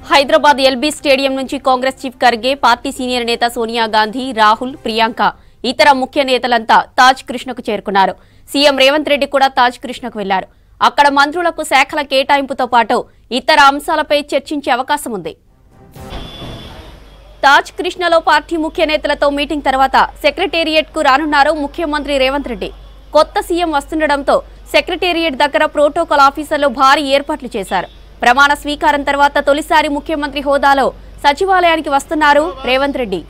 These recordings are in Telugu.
హైదరాబాద్ ఎల్బీ స్టేడియం నుంచి Congress chief Kharge party senior నేత సోనియా గాంధీ రాహుల్ ప్రియాంక ఇతర ముఖ్య నేతలంతా తాజ్ కృష్ణకు చేరుకున్నారు సీఎం రేవంత్ రెడ్డి కూడా తాజ్ కృష్ణకు వెళ్లారు అక్కడ మంత్రులకు శాఖల కేటాయింపుతో పాటు ఇతర అంశాలపై చర్చించే అవకాశం ఉంది తాజ్ కృష్ణలో పార్టీ ముఖ్య నేతలతో మీటింగ్ తర్వాత సెక్రటేరియట్ కు రానున్నారు ముఖ్యమంత్రి రేవంత్ రెడ్డి కొత్త సీఎం వస్తుండటంతో సెక్రటేరియట్ దగ్గర ప్రోటోకాల్ ఆఫీసర్లు భారీ ఏర్పాట్లు చేశారు ప్రమాణ స్వీకారం తర్వాత తొలిసారి ముఖ్యమంత్రి హోదాలో సచివాలయానికి వస్తున్నారు రేవంత్ రెడ్డి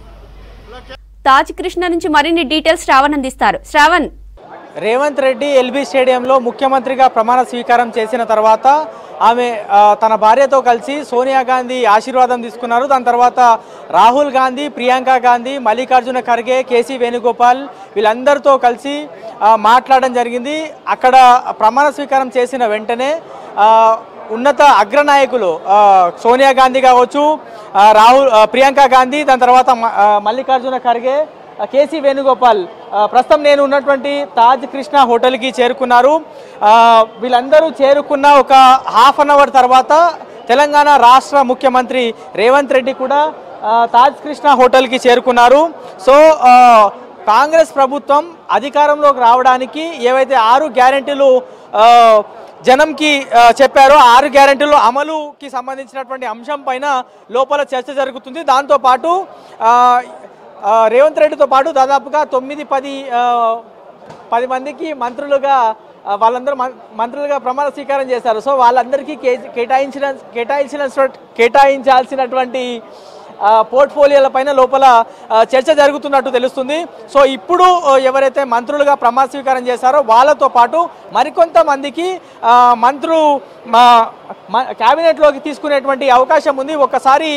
తాజ్ కృష్ణ నుంచి మరిన్ని డీటెయిల్స్ శ్రావణ్ అందిస్తారు శ్రావణ్ రేవంత్ రెడ్డి ఎల్బీ స్టేడియంలో ముఖ్యమంత్రిగా ప్రమాణ స్వీకారం చేసిన తర్వాత ఆమె ఆ, తన భార్యతో కలిసి సోనియా గాంధీ ఆశీర్వాదం తీసుకున్నారు దాని తర్వాత రాహుల్ గాంధీ ప్రియాంక గాంధీ మల్లికార్జున ఖర్గే కేసీ వేణుగోపాల్ వీళ్ళందరితో కలిసి ఆ, మాట్లాడడం జరిగింది అక్కడ ప్రమాణ స్వీకారం చేసిన వెంటనే ఆ, ఉన్నత అగ్రనాయకులు ఆ, సోనియా గాంధీ కావచ్చు ఆ, రాహుల్ ఆ, ప్రియాంక గాంధీ దాని తర్వాత మ- ఆ, మల్లికార్జున ఖర్గే ఆ, కేసీ వేణుగోపాల్ ఆ, ప్రస్తుతం నేను ఉన్నటువంటి తాజ్ కృష్ణ హోటల్కి చేరుకున్నారు ఆ, వీళ్ళందరూ చేరుకున్న ఒక హాఫ్ అన్ అవర్ తర్వాత తెలంగాణ రాష్ట్ర ముఖ్యమంత్రి రేవంత్ రెడ్డి కూడా ఆ, తాజ్ కృష్ణ హోటల్కి చేరుకున్నారు సో ఆ, కాంగ్రెస్ ప్రభుత్వం అధికారంలోకి రావడానికి ఏవైతే ఆరు గ్యారెంటీలు ఆ, జనంకి ఆ, చెప్పారో ఆరు గ్యారెంటీలు అమలుకి సంబంధించినటువంటి అంశం పైన లోపల చర్చ జరుగుతుంది దాంతోపాటు ఆ, ఆ, రేవంత్ రెడ్డితో పాటు దాదాపుగా తొమ్మిది పది ఆ, పది మందికి మంత్రులుగా ఆ, వాళ్ళందరూ మం- మంత్రులుగా ప్రమాణ స్వీకారం చేశారు సో వాళ్ళందరికీ కే- కేటాయించిన కేటాయించిన కేటాయించాల్సినటువంటి ఆ, పోర్ట్ఫోలియోల పైన లోపల ఆ, చర్చ జరుగుతున్నట్టు తెలుస్తుంది సో ఇప్పుడు ఆ, ఎవరైతే మంత్రులుగా ప్రమాణ స్వీకారం చేశారో వాళ్ళతో పాటు మరికొంతమందికి ఆ, మంత్రులు మా మ- క్యాబినెట్లోకి తీసుకునేటువంటి అవకాశం ఉంది ఒకసారి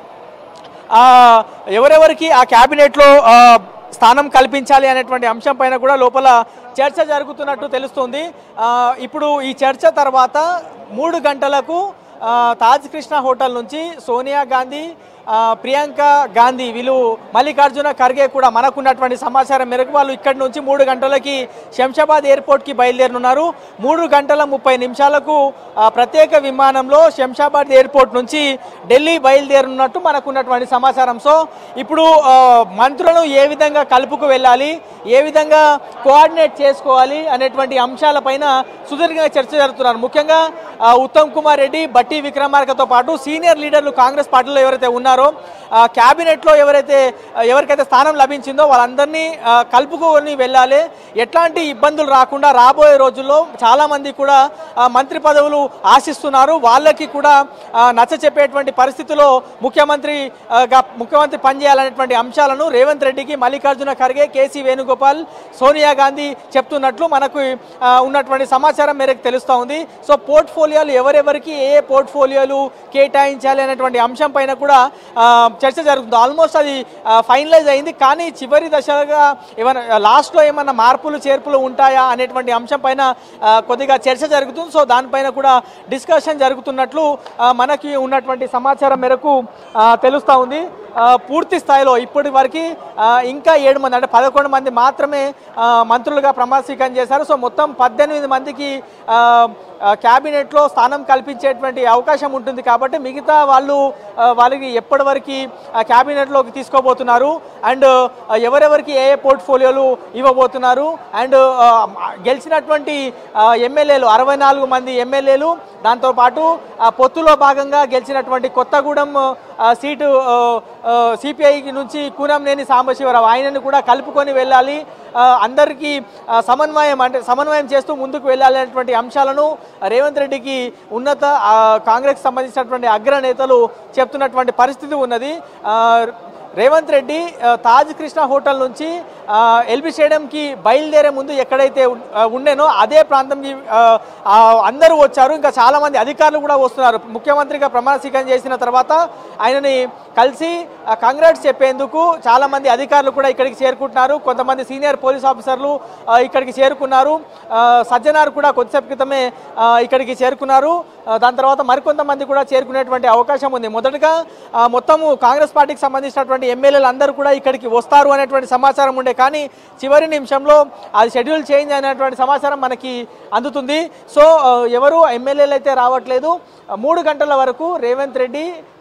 ఆ, ఎవరెవరికి ఆ క్యాబినెట్లో ఆ, స్థానం కల్పించాలి అనేటువంటి అంశం పైన కూడా లోపల చర్చ జరుగుతున్నట్టు తెలుస్తుంది ఆ, ఇప్పుడు ఈ చర్చ తర్వాత మూడు గంటలకు ఆ, తాజ్ కృష్ణ హోటల్ నుంచి సోనియా గాంధీ ఆ, ప్రియాంక గాంధీ వీళ్ళు మల్లికార్జున ఖర్గే కూడా మనకున్నటువంటి సమాచారం మేరకు వాళ్ళు ఇక్కడి నుంచి మూడు గంటలకి శంషాబాద్ ఎయిర్పోర్ట్కి బయలుదేరనున్నారు మూడు గంటల ముప్పై నిమిషాలకు ఆ, ప్రత్యేక విమానంలో శంషాబాద్ ఎయిర్పోర్ట్ నుంచి ఢిల్లీ బయలుదేరనున్నట్టు మనకున్నటువంటి సమాచారం సో ఇప్పుడు ఆ, మంత్రులను ఏ విధంగా కలుపుకు వెళ్ళాలి ఏ విధంగా కోఆర్డినేట్ చేసుకోవాలి అనేటువంటి అంశాలపైన సుదీర్ఘంగా చర్చ జరుగుతున్నారు ముఖ్యంగా ఆ, ఉత్తమ్ కుమార్ రెడ్డి బట్టి విక్రమార్కతో పాటు సీనియర్ లీడర్లు కాంగ్రెస్ పార్టీలో ఎవరైతే ఉన్నారో ఆ, క్యాబినెట్లో ఎవరైతే ఆ, ఎవరికైతే స్థానం లభించిందో వాళ్ళందరినీ ఆ, కలుపుకొని వెళ్ళాలి ఎట్లాంటి ఇబ్బందులు రాకుండా రాబోయే రోజుల్లో చాలామంది కూడా ఆ, మంత్రి పదవులు ఆశిస్తున్నారు వాళ్ళకి కూడా ఆ, నచ్చ చెప్పేటువంటి పరిస్థితిలో ముఖ్యమంత్రి ఆ, గా ముఖ్యమంత్రి పనిచేయాలనేటువంటి అంశాలను రేవంత్ రెడ్డికి మల్లికార్జున ఖర్గే కేసీ వేణుగోపాల్ సోనియా గాంధీ చెప్తున్నట్లు మనకు ఆ, ఉన్నటువంటి సమాచారం మేరకు తెలుస్తూ ఉంది సో పోర్ట్ఫోలియోలు ఎవరెవరికి ఏ ఏ పోర్ట్ఫోలియోలు కేటాయించాలి అనేటువంటి అంశం పైన కూడా ఆ, చర్చ జరుగుతుంది ఆల్మోస్ట్ అది ఫైనలైజ్ అయింది కానీ చివరి దశగా ఏమైనా లాస్ట్లో ఏమైనా మార్పులు చేర్పులు ఉంటాయా అనేటువంటి అంశం పైన ఆ, కొద్దిగా చర్చ జరుగుతుంది సో దానిపైన కూడా డిస్కషన్ జరుగుతున్నట్లు ఆ, మనకి ఉన్నటువంటి సమాచారం మేరకు ఆ, తెలుస్తూ ఉంది ఆ, పూర్తి స్థాయిలో ఇప్పటి వరకు ఇంకా ఏడు మంది అంటే పదకొండు మంది మాత్రమే ఆ, మంత్రులుగా ప్రమాణ స్వీకారం చేశారు సో మొత్తం పద్దెనిమిది మందికి ఆ, ఆ, క్యాబినెట్లో స్థానం కల్పించేటువంటి అవకాశం ఉంటుంది కాబట్టి మిగతా వాళ్ళు ఆ, వాళ్ళకి ఎప్పటి వరకు ఆ క్యాబినెట్లోకి తీసుకోబోతున్నారు అండ్ ఆ, ఎవరెవరికి ఏ ఏ పోర్ట్ఫోలియోలు ఇవ్వబోతున్నారు అండ్ ఆ, గెలిచినటువంటి ఆ, ఎమ్మెల్యేలు అరవై నాలుగు మంది ఎమ్మెల్యేలు దాంతోపాటు ఆ, పొత్తులో భాగంగా గెలిచినటువంటి కొత్తగూడెం ఆ, సీటు సిపిఐ నుంచి కూనంనేని సాంబశివరావు ఆయనను కూడా కలుపుకొని వెళ్ళాలి ఆ, అందరికీ ఆ, సమన్వయం అంటే సమన్వయం చేస్తూ ముందుకు వెళ్ళాలి అనేటువంటి అంశాలను రేవంత్ రెడ్డికి ఉన్నత ఆ, కాంగ్రెస్ సంబంధించినటువంటి అగ్రనేతలు చెప్తున్నటువంటి పరిస్థితి ఉన్నది ఆ, రేవంత్ రెడ్డి ఆ, తాజ్ కృష్ణ హోటల్ నుంచి ఆ, ఎల్బీ స్టేడియంకి బయలుదేరే ముందు ఎక్కడైతే ఉన్- ఆ, ఉండేనో అదే ప్రాంతంకి ఆ, ఆ, అందరూ వచ్చారు ఇంకా చాలా మంది అధికారులు కూడా వస్తున్నారు ముఖ్యమంత్రిగా ప్రమాణ స్వీకారం చేసిన తర్వాత ఆయనని కలిసి కంగ్రాట్స్ చెప్పేందుకు చాలా మంది అధికారులు కూడా ఇక్కడికి చేరుకుంటున్నారు కొంతమంది సీనియర్ పోలీస్ ఆఫీసర్లు ఆ, ఇక్కడికి చేరుకున్నారు ఆ, సజ్జనార్ కూడా కొద్దిసేపు క్రితమే ఆ, ఇక్కడికి చేరుకున్నారు ఆ, దాని తర్వాత మరికొంతమంది కూడా చేరుకునేటువంటి అవకాశం ఉంది మొదటగా ఆ, మొత్తము కాంగ్రెస్ పార్టీకి సంబంధించినటువంటి ఎమ్మెల్యేలు అందరూ కూడా ఇక్కడికి వస్తారు అనేటువంటి సమాచారం ఉండే కానీ చివరి నిమిషంలో అది షెడ్యూల్ చేంజ్ అయినటువంటి సమాచారం మనకి అందుతుంది సో ఆ, ఎవరు ఎమ్మెల్యేలు అయితే రావట్లేదు ఆ, మూడు గంటల వరకు రేవంత్ రెడ్డి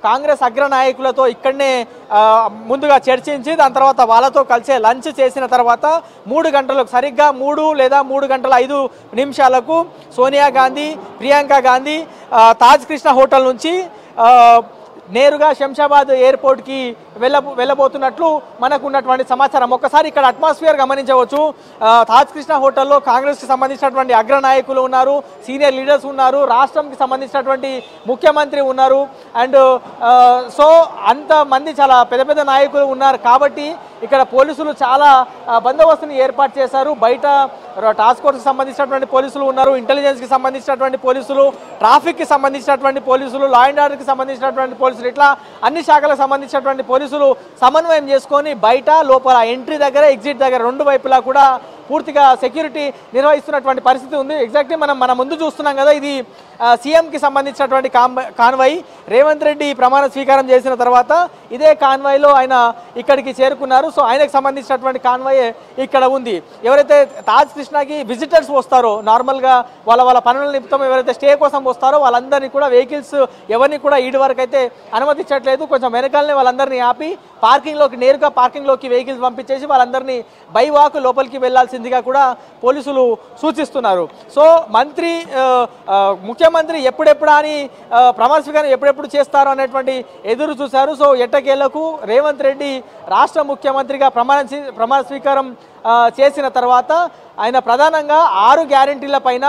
కాంగ్రెస్ అగ్ర నాయకులతో ఇక్కడనే ఆ, ముందుగా చర్చించి దాని తర్వాత వాళ్ళతో కలిసే లంచ్ చేసిన తర్వాత మూడు గంటలకు సరిగ్గా మూడు లేదా మూడు గంటల ఐదు నిమిషాలకు సోనియా గాంధీ ప్రియాంక గాంధీ ఆ, తాజ్ కృష్ణ హోటల్ నుంచి ఆ, నేరుగా శంషాబాద్ ఎయిర్పోర్ట్కి వెళ్ళ వెళ్ళబోతున్నట్లు మనకు ఉన్నటువంటి సమాచారం ఒక్కసారి ఇక్కడ అట్మాస్ఫియర్ గమనించవచ్చు ఆ, తాజ్ కృష్ణ హోటల్లో కాంగ్రెస్కి సంబంధించినటువంటి అగ్ర నాయకులు ఉన్నారు సీనియర్ లీడర్స్ ఉన్నారు రాష్ట్రంకి సంబంధించినటువంటి ముఖ్యమంత్రి ఉన్నారు అండ్ సో అంత మంది చాలా పెద్ద పెద్ద నాయకులు ఉన్నారు కాబట్టి ఇక్కడ పోలీసులు చాలా ఆ, బందోబస్తుని ఏర్పాటు చేశారు బయట ర- టాస్క్ ఫోర్స్కి సంబంధించినటువంటి పోలీసులు ఉన్నారు ఇంటెలిజెన్స్కి సంబంధించినటువంటి పోలీసులు ట్రాఫిక్కి సంబంధించినటువంటి పోలీసులు లా అండ్ ఆర్డర్కి సంబంధించినటువంటి పోలీసులు ఇట్లా అన్ని శాఖలకు సంబంధించినటువంటి పోలీసులు సమన్వయం చేసుకొని బయట లోపల ఎంట్రీ దగ్గర ఎగ్జిట్ దగ్గర రెండు వైపులా కూడా పూర్తిగా సెక్యూరిటీ నిర్వహిస్తున్నటువంటి పరిస్థితి ఉంది ఎగ్జాక్ట్లీ మనం మన ముందు చూస్తున్నాం కదా ఇది ఆ, సీఎంకి సంబంధించినటువంటి కాంబ- కాన్వాయ్ రేవంత్ రెడ్డి ప్రమాణ స్వీకారం చేసిన తర్వాత ఇదే కాన్వాయ్లో ఆయన ఇక్కడికి చేరుకున్నారు సో ఆయనకు సంబంధించినటువంటి కాన్వాయ్ ఇక్కడ ఉంది ఎవరైతే తాజ్ కృష్ణకి విజిటర్స్ వస్తారో నార్మల్గా వాళ్ళ వాళ్ళ పనుల నిమిత్తం ఎవరైతే స్టే కోసం వస్తారో వాళ్ళందరినీ కూడా వెహికల్స్ ఎవరిని కూడా ఈడి వరకు అయితే అనుమతించట్లేదు కొంచెం వెనకాలనే వాళ్ళందరినీ ఆపి పార్కింగ్లోకి నేరుగా పార్కింగ్లోకి వెహికల్స్ పంపించేసి వాళ్ళందరినీ బై వాక్ లోపలికి వెళ్లాల్సిందిగా కూడా పోలీసులు సూచిస్తున్నారు సో మంత్రి ఆ, ఆ, ముఖ్యమంత్రి ఎప్పుడెప్పుడా అని ఆ, ప్రమాణ స్వీకారం ఎప్పుడెప్పుడు చేస్తారో అనేటువంటి ఎదురు చూశారు సో ఎట్టకేలకు రేవంత్ రెడ్డి రాష్ట్ర ముఖ్యమంత్రిగా ప్రమాణ స్వీ- ప్రమాణ స్వీకారం ఆ, చేసిన తర్వాత ఆయన ప్రధానంగా ఆరు గ్యారంటీల పైన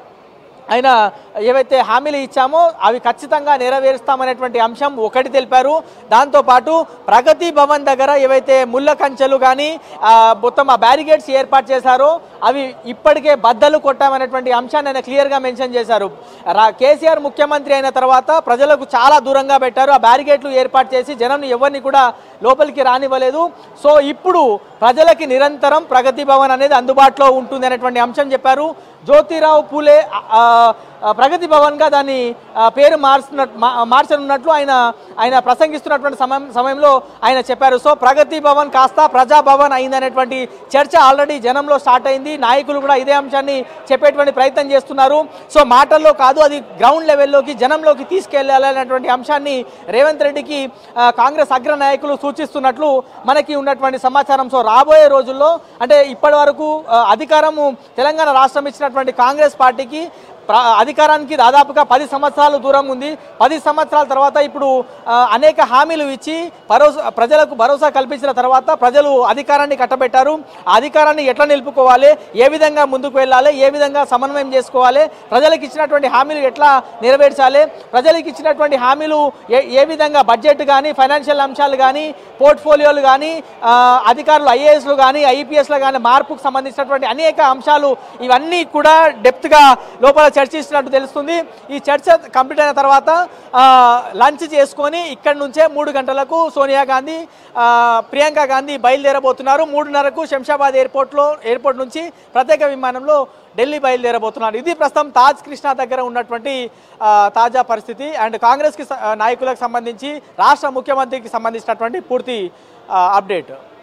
ఆయన ఏవైతే హామీలు ఇచ్చామో అవి ఖచ్చితంగా నెరవేరుస్తామనేటువంటి అంశం ఒకటి తెలిపారు దాంతోపాటు ప్రగతి భవన్ దగ్గర ఏవైతే ముళ్ళ కంచెలు కానీ ఆ, మొత్తం ఆ బ్యారిగేడ్స్ ఏర్పాటు చేశారో అవి ఇప్పటికే బద్దలు కొట్టామనేటువంటి అంశాన్ని ఆయన క్లియర్గా మెన్షన్ చేశారు రా కేసీఆర్ ముఖ్యమంత్రి అయిన తర్వాత ప్రజలకు చాలా దూరంగా పెట్టారు ఆ బ్యారిగేట్లు ఏర్పాటు చేసి జనం ఎవరిని కూడా లోపలికి రానివ్వలేదు సో ఇప్పుడు ప్రజలకి నిరంతరం ప్రగతి భవన్ అనేది అందుబాటులో ఉంటుంది అనేటువంటి అంశం చెప్పారు జ్యోతిరావు పూలే ఆ, ఆ, ప్రగతి భవన్గా దాన్ని ఆ, పేరు మార్చున్నట్టు మార్చనున్నట్లు ఆయన ఆయన ప్రసంగిస్తున్నటువంటి సమయం సమయంలో ఆయన చెప్పారు సో ప్రగతి భవన్ కాస్త ప్రజా భవన్ అయిందనేటువంటి చర్చ ఆల్రెడీ జనంలో స్టార్ట్ అయింది నాయకులు కూడా ఇదే అంశాన్ని చెప్పేటువంటి ప్రయత్నం చేస్తున్నారు సో మాటల్లో కాదు అది గ్రౌండ్ లెవెల్లోకి జనంలోకి తీసుకెళ్లాలనేటువంటి అంశాన్ని రేవంత్ రెడ్డికి ఆ, కాంగ్రెస్ అగ్ర నాయకులు సూచిస్తున్నట్లు మనకి ఉన్నటువంటి సమాచారం సో రాబోయే రోజుల్లో అంటే ఇప్పటి వరకు ఆ, అధికారము తెలంగాణ రాష్ట్రం ఇచ్చినటువంటి కాంగ్రెస్ పార్టీకి ప్ర- అధికారానికి దాదాపుగా పది సంవత్సరాలు దూరం ఉంది పది సంవత్సరాల తర్వాత ఇప్పుడు ఆ, అనేక హామీలు ఇచ్చి భరోసా ప్రజలకు భరోసా కల్పించిన తర్వాత ప్రజలు అధికారాన్ని కట్టబెట్టారు ఆ అధికారాన్ని ఎట్లా నిలుపుకోవాలి ఏ విధంగా ముందుకు వెళ్ళాలి ఏ విధంగా సమన్వయం చేసుకోవాలి ప్రజలకు ఇచ్చినటువంటి హామీలు ఎట్లా నెరవేర్చాలి ప్రజలకు ఇచ్చినటువంటి హామీలు ఏ ఏ విధంగా బడ్జెట్ కానీ ఫైనాన్షియల్ అంశాలు కానీ పోర్ట్ఫోలియోలు కానీ ఆ, అధికారులు ఐఏఎస్లు కానీ ఐపీఎస్లు కానీ మార్పుకు సంబంధించినటువంటి అనేక అంశాలు ఇవన్నీ కూడా డెప్త్గా లోపల చర్చిస్తున్నట్టు తెలుస్తుంది ఈ చర్చ కంప్లీట్ అయిన తర్వాత ఆ, లంచ్ చేసుకొని ఇక్కడి నుంచే మూడు గంటలకు సోనియా గాంధీ ఆ, ప్రియాంక గాంధీ బయలుదేరబోతున్నారు మూడున్నరకు శంషాబాద్ ఎయిర్పోర్ట్లో ఎయిర్పోర్ట్ నుంచి ప్రత్యేక విమానంలో ఢిల్లీ బయలుదేరబోతున్నారు ఇది ప్రస్తుతం తాజ్ కృష్ణ దగ్గర ఉన్నటువంటి ఆ, తాజా పరిస్థితి అండ్ కాంగ్రెస్కి స- నాయకులకు సంబంధించి రాష్ట్ర ముఖ్యమంత్రికి సంబంధించినటువంటి పూర్తి ఆ, అప్డేట్